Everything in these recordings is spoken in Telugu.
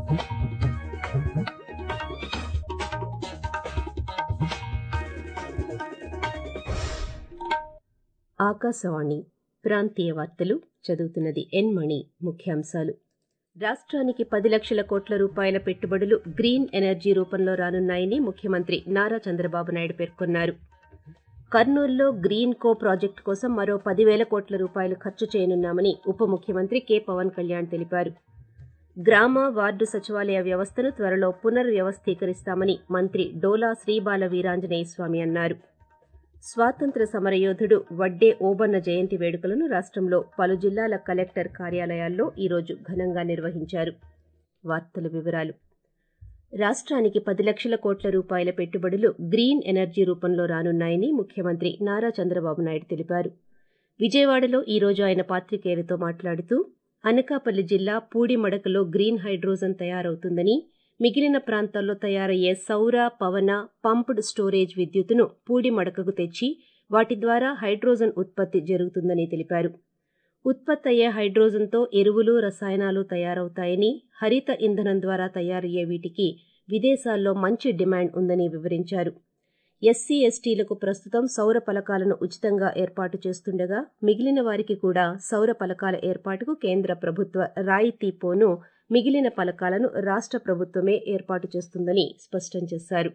ఆకాశవాణి ప్రాంతీయ వార్తలు చదువుతున్నది ఎన్ మణి ముఖ్యాంశాలు రాష్ట్రానికి పది లక్షల కోట్ల రూపాయల పెట్టుబడులు గ్రీన్ ఎనర్జీ రూపంలో రానున్నాయని ముఖ్యమంత్రి నారా చంద్రబాబు నాయుడు పేర్కొన్నారు కర్నూలులో గ్రీన్ కో ప్రాజెక్టు కోసం మరో పదివేల కోట్ల రూపాయలు ఖర్చు చేయనున్నామని ఉప ముఖ్యమంత్రి కె పవన్ కళ్యాణ్ తెలిపారు గ్రామ వార్డు సచివాలయ వ్యవస్థను త్వరలో పునర్వ్యవస్థీకరిస్తామని మంత్రి డోలా శ్రీబాల వీరాంజనేయ స్వామి అన్నారు స్వాతంత్ర సమరయోధుడు వడ్డే ఓబన్న జయంతి వేడుకలను రాష్ట్రంలో పలు జిల్లాల కలెక్టర్ కార్యాలయాల్లో ఈరోజు ఘనంగా నిర్వహించారు వార్తల వివరాలు రాష్ట్రానికి పది లక్షల కోట్ల రూపాయల పెట్టుబడులు గ్రీన్ ఎనర్జీ రూపంలో రానున్నాయని ముఖ్యమంత్రి నారా చంద్రబాబు నాయుడు తెలిపారు విజయవాడలో ఈ రోజు ఆయన పాత్రికేయులతో మాట్లాడుతూ అనకాపల్లి జిల్లా పూడిమడకలో గ్రీన్ హైడ్రోజన్ తయారవుతుందని మిగిలిన ప్రాంతాల్లో తయారయ్యే సౌర పవన పంప్డ్ స్టోరేజ్ విద్యుత్తును పూడిమడకకు తెచ్చి వాటి ద్వారా హైడ్రోజన్ ఉత్పత్తి జరుగుతుందని తెలిపారు ఉత్పత్తి అయ్యే హైడ్రోజన్తో ఎరువులు రసాయనాలు తయారవుతాయని హరిత ఇంధనం ద్వారా తయారయ్యే వీటికి విదేశాల్లో మంచి డిమాండ్ ఉందని వివరించారు ఎస్సీ ఎస్టీలకు ప్రస్తుతం సౌర పలకాలను ఉచితంగా ఏర్పాటు చేస్తుండగా మిగిలిన వారికి కూడా సౌర పలకాల ఏర్పాటుకు కేంద్ర ప్రభుత్వ రాయితీ పోను మిగిలిన పలకాలను రాష్ట్ర ప్రభుత్వమే ఏర్పాటు చేస్తుందని స్పష్టం చేశారు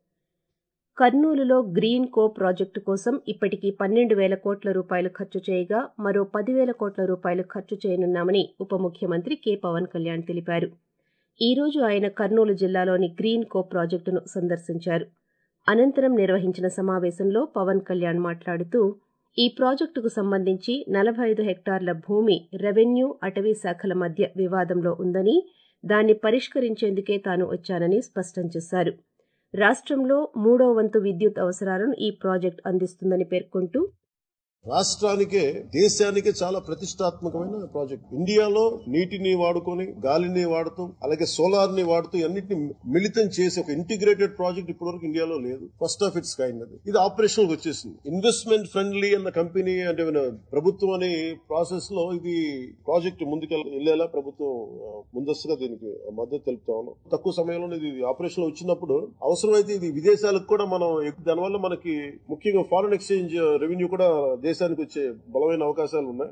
కర్నూలులో గ్రీన్ కో ప్రాజెక్టు కోసం ఇప్పటికీ పన్నెండు వేల కోట్ల రూపాయలు ఖర్చు చేయగా మరో పదివేల కోట్ల రూపాయలు ఖర్చు చేయనున్నామని ఉప ముఖ్యమంత్రి కె పవన్ కళ్యాణ్ తెలిపారు ఈ రోజు ఆయన కర్నూలు జిల్లాలోని గ్రీన్ కో ప్రాజెక్టును సందర్శించారు అనంతరం నిర్వహించిన సమావేశంలో పవన్ కళ్యాణ్ మాట్లాడుతూ ఈ ప్రాజెక్టుకు సంబంధించి నలభై ఐదు హెక్టార్ల భూమి రెవెన్యూ అటవీ శాఖల మధ్య వివాదంలో ఉందని దాన్ని పరిష్కరించేందుకే తాను వచ్చానని స్పష్టం చేశారు రాష్ట్రంలో మూడో వంతు విద్యుత్ అవసరాలను ఈ ప్రాజెక్టు అందిస్తుందని పేర్కొంటూ రాష్ట్రానికే దేశానికే చాలా ప్రతిష్టాత్మకమైన ప్రాజెక్ట్ ఇండియాలో నీటిని వాడుకొని గాలిని వాడుతూ అలాగే సోలార్ ని వాడుతూ అన్నింటిని మిళితం చేసి ఒక ఇంటిగ్రేటెడ్ ప్రాజెక్ట్ ఇప్పటివరకు ఇండియాలో లేదు ఫస్ట్ ఆఫ్ ఇట్స్ కైండ్ అది ఇది ఆపరేషనల్ వచ్చేసింది ఇన్వెస్ట్మెంట్ ఫ్రెండ్లీ అన్న కంపెనీ అంటే ప్రభుత్వం అనే ప్రాసెస్ లో ఇది ప్రాజెక్ట్ ముందుకు వెళ్లేలా ప్రభుత్వం ముందస్తుగా దీనికి మద్దతు తెలుపుతా ఉన్నాం తక్కువ సమయంలో ఇది ఆపరేషన్ వచ్చినప్పుడు అవసరమైతే ఇది విదేశాలకు కూడా మనం దానివల్ల మనకి ముఖ్యంగా ఫారెన్ ఎక్స్చేంజ్ రెవెన్యూ కూడా దేశానికి వచ్చే బలమైన అవకాశాలు ఉన్నాయి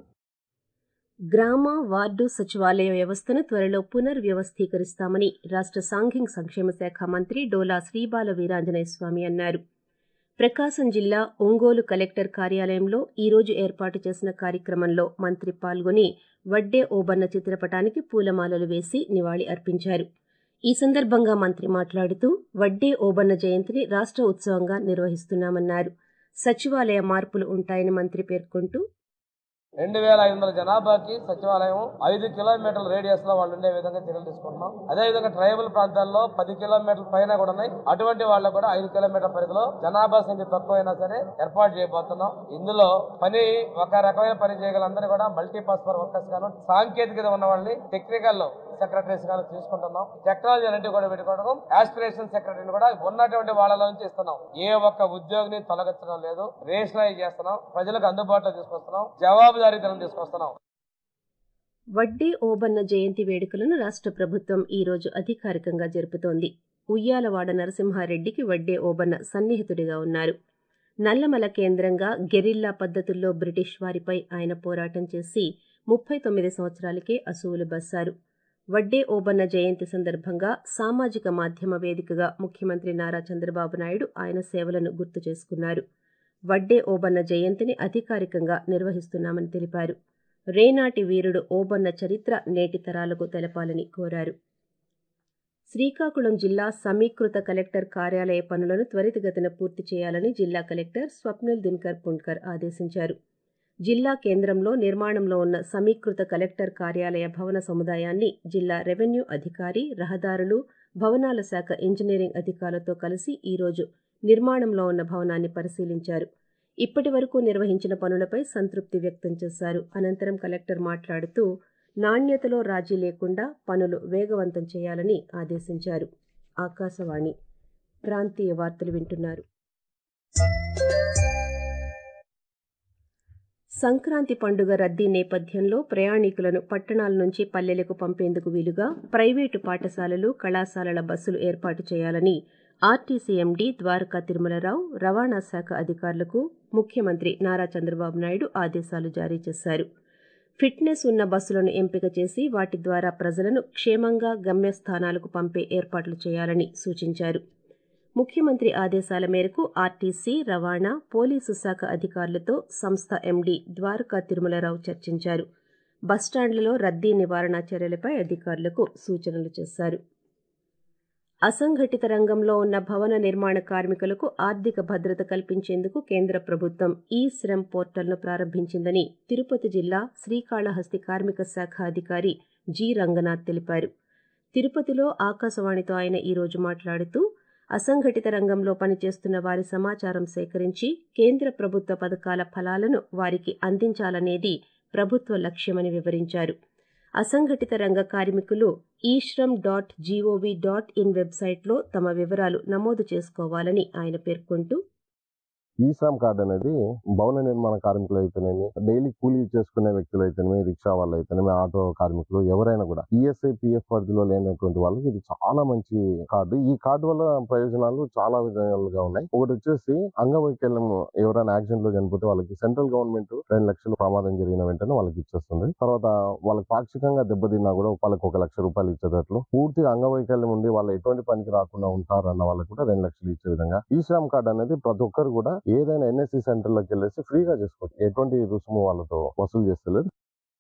గ్రామ వార్డు సచివాలయ వ్యవస్థను త్వరలో పునర్వ్యవస్థీకరిస్తామని రాష్ట్ర సాంఘిక సంక్షేమ శాఖ మంత్రి డోలా శ్రీబాల వీరాంజనేయ స్వామి అన్నారు ప్రకాశం జిల్లా ఒంగోలు కలెక్టర్ కార్యాలయంలో ఈ రోజు ఏర్పాటు చేసిన కార్యక్రమంలో మంత్రి పాల్గొని వడ్డే ఓబన్న చిత్రపటానికి పూలమాలలు వేసి నివాళి అర్పించారు ఈ సందర్భంగా మంత్రి మాట్లాడుతూ వడ్డే ఓబన్న జయంతిని రాష్ట్ర ఉత్సవంగా నిర్వహిస్తున్నామన్నారు సచివాలయ మార్పులు ఉంటాయని మంత్రి పేర్కొంటూ రెండు వేల ఐదు వందల జనాభాకి సచివాలయం ఐదు కిలోమీటర్ల రేడియస్ లో వాళ్ళు ఉండే విధంగా చర్యలు తీసుకుంటున్నాం అదే విధంగా ట్రైబల్ ప్రాంతాల్లో పది కిలోమీటర్ల పైన కూడా ఉన్నాయి అటువంటి వాళ్ళకు కూడా ఐదు కిలోమీటర్ల పరిధిలో జనాభా సంఖ్య తక్కువైనా సరే ఏర్పాటు చేయబోతున్నాం ఇందులో పని ఒక రకమైన పని చేయగలందరూ కూడా మల్టీ పర్పస్ వర్కర్స్ గాను సాంకేతికత ఉన్న వాళ్ళని టెక్నికల్ సెక్రటరీస్ గాను తీసుకుంటున్నాం టెక్నాలజీ అన్నింటి కూడా పెట్టుకోవడం ఆస్పిరేషన్ సెక్రటరీని కూడా ఉన్నటువంటి వాళ్ళ నుంచి ఇస్తున్నాం ఏ ఒక్క ఉద్యోగిని తొలగించడం లేదు రేషనలైజ్ చేస్తున్నాం ప్రజలకు అందుబాటులో తీసుకొస్తున్నాం జవాబుదారీతనం తీసుకొస్తున్నాం వడ్డీ ఓబన్న జయంతి వేడుకలను రాష్ట్ర ప్రభుత్వం ఈ రోజు అధికారికంగా జరుపుతోంది ఉయ్యాలవాడ నరసింహారెడ్డికి వడ్డే ఓబన్న సన్నిహితుడిగా ఉన్నారు నల్లమల కేంద్రంగా గెరిల్లా పద్ధతుల్లో బ్రిటిష్ వారిపై ఆయన పోరాటం చేసి ముప్పై తొమ్మిది సంవత్సరాలకే అసువులు బస్సారు వడ్డే ఓబన్న జయంతి సందర్భంగా సామాజిక మాధ్యమ వేదికగా ముఖ్యమంత్రి నారా చంద్రబాబు నాయుడు ఆయన సేవలను గుర్తు చేసుకున్నారు వడ్డే ఓబన్న జయంతిని అధికారికంగా నిర్వహిస్తున్నామని తెలిపారు రేనాటి వీరుడు ఓబన్న చరిత్ర నేటి తరాలకు తెలపాలని కోరారు శ్రీకాకుళం జిల్లా సమీకృత కలెక్టర్ కార్యాలయ పనులను త్వరితగతిన పూర్తి చేయాలని జిల్లా కలెక్టర్ స్వప్నిల్ దిన్కర్ పుండ్కర్ ఆదేశించారు జిల్లా కేంద్రంలో నిర్మాణంలో ఉన్న సమీకృత కలెక్టర్ కార్యాలయ భవన సముదాయాన్ని జిల్లా రెవెన్యూ అధికారి రహదారులు భవనాల శాఖ ఇంజనీరింగ్ అధికారులతో కలిసి ఈరోజు నిర్మాణంలో ఉన్న భవనాన్ని పరిశీలించారు ఇప్పటి వరకు నిర్వహించిన పనులపై సంతృప్తి వ్యక్తం చేశారు అనంతరం కలెక్టర్ మాట్లాడుతూ నాణ్యతలో రాజీ లేకుండా పనులు వేగవంతం చేయాలని ఆదేశించారు ఆకాశవాణి ప్రాంతీయ వార్తలు వింటున్నారు సంక్రాంతి పండుగ రద్దీ నేపథ్యంలో ప్రయాణికులను పట్టణాల నుంచి పల్లెలకు పంపేందుకు వీలుగా ప్రైవేటు పాఠశాలలు కళాశాలల బస్సులు ఏర్పాటు చేయాలని ఆర్టీసీ ఎండీ ద్వారకా తిరుమలరావు రవాణా శాఖ అధికారులకు ముఖ్యమంత్రి నారా చంద్రబాబు నాయుడు ఆదేశాలు జారీ చేశారు ఫిట్నెస్ ఉన్న బస్సులను ఎంపిక చేసి వాటి ద్వారా ప్రజలను క్షేమంగా గమ్యస్థానాలకు పంపే ఏర్పాట్లు చేయాలని సూచించారు ముఖ్యమంత్రి ఆదేశాల మేరకు ఆర్టీసీ రవాణా పోలీసు శాఖ అధికారులతో సంస్థ ఎండీ ద్వారకా తిరుమలరావు చర్చించారు బస్టాండ్లలో రద్దీ నివారణ చర్యలపై అధికారులకు సూచనలు చేశారు అసంఘటిత రంగంలో ఉన్న భవన నిర్మాణ కార్మికులకు ఆర్థిక భద్రత కల్పించేందుకు కేంద్ర ప్రభుత్వం ఈ శ్రమ్ పోర్టల్ను ప్రారంభించిందని తిరుపతి జిల్లా శ్రీకాళహస్తి కార్మిక శాఖ అధికారి జి రంగనాథ్ తెలిపారు తిరుపతిలో ఆకాశవాణితో ఆయన ఈరోజు మాట్లాడుతూ అసంఘటిత రంగంలో పనిచేస్తున్న వారి సమాచారం సేకరించి కేంద్ర ప్రభుత్వ పథకాల ఫలాలను వారికి అందించాలనేది ప్రభుత్వ లక్ష్యమని వివరించారు అసంఘటిత రంగ కార్మికులు eShram dot gov dot in వెబ్సైట్లో తమ వివరాలు నమోదు చేసుకోవాలని ఆయన పేర్కొంటూ ఈ శ్రమ్ కార్డ్ అనేది భవన నిర్మాణ కార్మికులు అయితేనేమి డైలీ కూలీ చేసుకునే వ్యక్తులు అయితేనేమి రిక్షా వాళ్ళు అయితేనేమి ఆటో కార్మికులు ఎవరైనా కూడా ఈఎస్ఐ పిఎఫ్ పరిధిలో లేనటువంటి వాళ్ళకి ఇది చాలా మంచి కార్డు ఈ కార్డు వల్ల ప్రయోజనాలు చాలా విధాలుగా ఉన్నాయి ఒకటి వచ్చేసి అంగవైకల్యం ఎవరైనా యాక్సిడెంట్ లో చనిపోతే వాళ్ళకి సెంట్రల్ గవర్నమెంట్ రెండు లక్షలు ప్రమాదం జరిగిన వెంటనే వాళ్ళకి ఇచ్చేస్తుంది తర్వాత వాళ్ళకి పాక్షికంగా దెబ్బతిన్నా కూడా వాళ్ళకి ఒక లక్ష రూపాయలు ఇచ్చేటట్లు పూర్తిగా అంగవైకల్యం ఉండి వాళ్ళు ఎటువంటి పనికి రాకుండా ఉంటారు అన్న వాళ్ళకి కూడా రెండు లక్షలు ఇచ్చే విధంగా ఈ శ్రమ్ కార్డు అనేది ప్రతి ఒక్కరు కూడా ఏదైనా ఎన్ఎస్సి సెంటర్లోకి వెళ్ళేసి ఫ్రీగా చేసుకోవచ్చు ఎటువంటి రుసుము వాళ్ళతో వసూలు చేస్తలేదు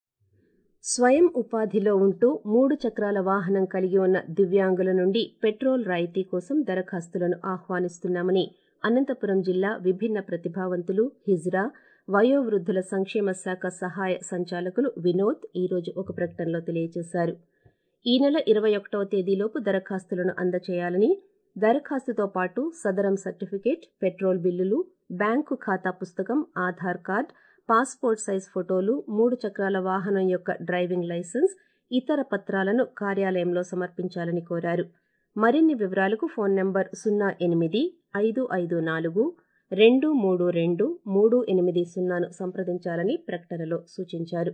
స్వయం ఉపాధిలో ఉంటూ మూడు చక్రాల వాహనం కలిగి ఉన్న దివ్యాంగుల నుండి పెట్రోల్ రాయితీ కోసం దరఖాస్తులను ఆహ్వానిస్తున్నామని అనంతపురం జిల్లా విభిన్న ప్రతిభావంతులు హిజ్రా వయోవృద్ధుల సంక్షేమ శాఖ సహాయ సంచాలకులు వినోద్ ఈరోజు ఒక ప్రకటనలో తెలియజేశారు ఈ నెల ఇరవై ఒకటవ తేదీలోపు దరఖాస్తులను అందచేయాలని దరఖాస్తుతో పాటు సదరం సర్టిఫికేట్ పెట్రోల్ బిల్లులు బ్యాంకు ఖాతా పుస్తకం ఆధార్ కార్డ్ పాస్పోర్ట్ సైజ్ ఫోటోలు మూడు చక్రాల వాహనం యొక్క డ్రైవింగ్ లైసెన్స్ ఇతర పత్రాలను కార్యాలయంలో సమర్పించాలని కోరారు మరిన్ని వివరాలకు ఫోన్ నంబర్ సున్నా ఎనిమిది ఐదు ఐదు నాలుగు రెండు మూడు రెండు మూడు ఎనిమిది సున్నాను సంప్రదించాలని ప్రకటనలో సూచించారు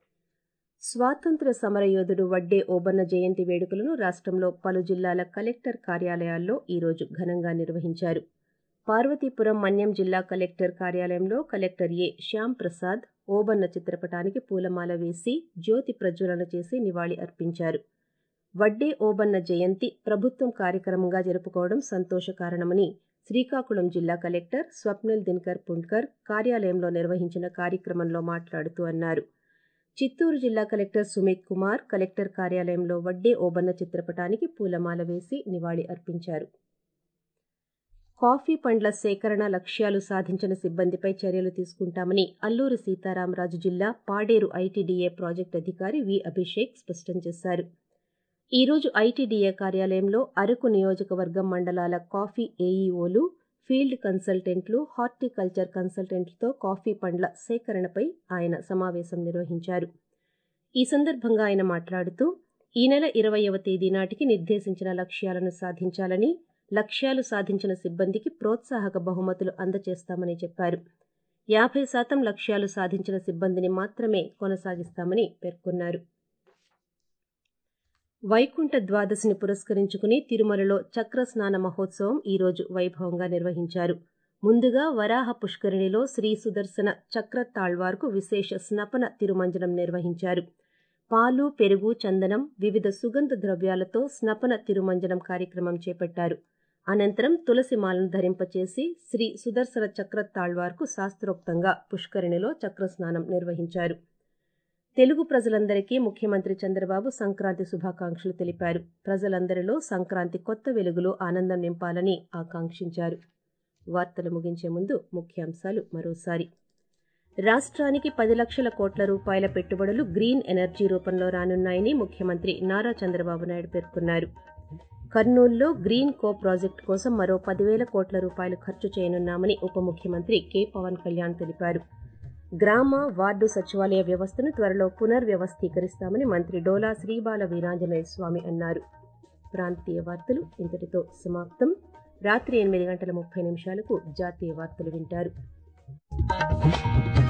స్వాతంత్ర సమరయోధుడు వడ్డే ఓబన్న జయంతి వేడుకలను రాష్ట్రంలో పలు జిల్లాల కలెక్టర్ కార్యాలయాల్లో ఈరోజు ఘనంగా నిర్వహించారు పార్వతీపురం మన్యం జిల్లా కలెక్టర్ కార్యాలయంలో కలెక్టర్ ఏ శ్యామ్ ప్రసాద్ ఓబన్న చిత్రపటానికి పూలమాల వేసి జ్యోతి ప్రజ్వలన చేసి నివాళి అర్పించారు వడ్డే ఓబన్న జయంతి ప్రభుత్వం కార్యక్రమంగా జరుపుకోవడం సంతోషకారణమని శ్రీకాకుళం జిల్లా కలెక్టర్ స్వప్నిల్ దినకర్ పుండ్కర్ కార్యాలయంలో నిర్వహించిన కార్యక్రమంలో మాట్లాడుతూ అన్నారు చిత్తూరు జిల్లా కలెక్టర్ సుమిత్ కుమార్ కలెక్టర్ కార్యాలయంలో వడ్డే ఓబన్న చిత్రపటానికి పూలమాల వేసి నివాళి అర్పించారు కాఫీ పండ్ల సేకరణ లక్ష్యాలు సాధించిన సిబ్బందిపై చర్యలు తీసుకుంటామని అల్లూరి సీతారామరాజు జిల్లా పాడేరు ఐటీడీఏ ప్రాజెక్టు అధికారి వి అభిషేక్ స్పష్టం చేశారు ఈరోజు ఐటీడీఏ కార్యాలయంలో అరకు నియోజకవర్గం మండలాల కాఫీ ఏఈఓలు ఫీల్డ్ కన్సల్టెంట్లు హార్టికల్చర్ కన్సల్టెంట్లతో కాఫీ పండ్ల సేకరణపై ఆయన సమావేశం నిర్వహించారు ఈ సందర్భంగా ఆయన మాట్లాడుతూ ఈ నెల ఇరవయవ తేదీ నాటికి నిర్దేశించిన లక్ష్యాలను సాధించాలని లక్ష్యాలు సాధించిన సిబ్బందికి ప్రోత్సాహక బహుమతులు అందజేస్తామని చెప్పారు యాభై శాతం లక్ష్యాలు సాధించిన సిబ్బందిని మాత్రమే కొనసాగిస్తామని పేర్కొన్నారు వైకుంఠ ద్వాదశిని పురస్కరించుకుని తిరుమలలో చక్ర స్నాన మహోత్సవం ఈరోజు వైభవంగా నిర్వహించారు ముందుగా వరాహ పుష్కరిణిలో శ్రీ సుదర్శన చక్ర తాళ్వార్కు విశేష స్నపన తిరుమంజనం నిర్వహించారు పాలు పెరుగు చందనం వివిధ సుగంధ ద్రవ్యాలతో స్నపన తిరుమంజనం కార్యక్రమం చేపట్టారు అనంతరం తులసి మాలను ధరింపచేసి శ్రీ సుదర్శన చక్ర తాళ్వార్కు శాస్త్రోక్తంగా పుష్కరిణిలో చక్రస్నానం నిర్వహించారు తెలుగు ప్రజలందరికీ ముఖ్యమంత్రి చంద్రబాబు సంక్రాంతి శుభాకాంక్షలు తెలిపారు ప్రజలందరిలో సంక్రాంతి కొత్త వెలుగులో ఆనందం నింపాలని ఆకాంక్షించారు వార్తలు ముగించే ముందు ముఖ్యాంశాలు మరోసారి రాష్ట్రానికి పది లక్షల కోట్ల రూపాయల పెట్టుబడులు గ్రీన్ ఎనర్జీ రూపంలో రానున్నాయని ముఖ్యమంత్రి నారా చంద్రబాబు నాయుడు పేర్కొన్నారు కర్నూలులో గ్రీన్ కో ప్రాజెక్టు కోసం మరో పదివేల కోట్ల రూపాయలు ఖర్చు చేయనున్నామని ఉప ముఖ్యమంత్రి కె పవన్ కళ్యాణ్ తెలిపారు గ్రామ వార్డు సచివాలయ వ్యవస్థను త్వరలో పునర్వ్యవస్థీకరిస్తామని మంత్రి డోలా శ్రీబాల వీరాంజనేయ స్వామి అన్నారు ప్రాంతీయ వార్తలు ఇంతటితో సమాప్తం రాత్రి ఎనిమిది గంటల ముప్పై నిమిషాలకు జాతీయ వార్తలు వింటారు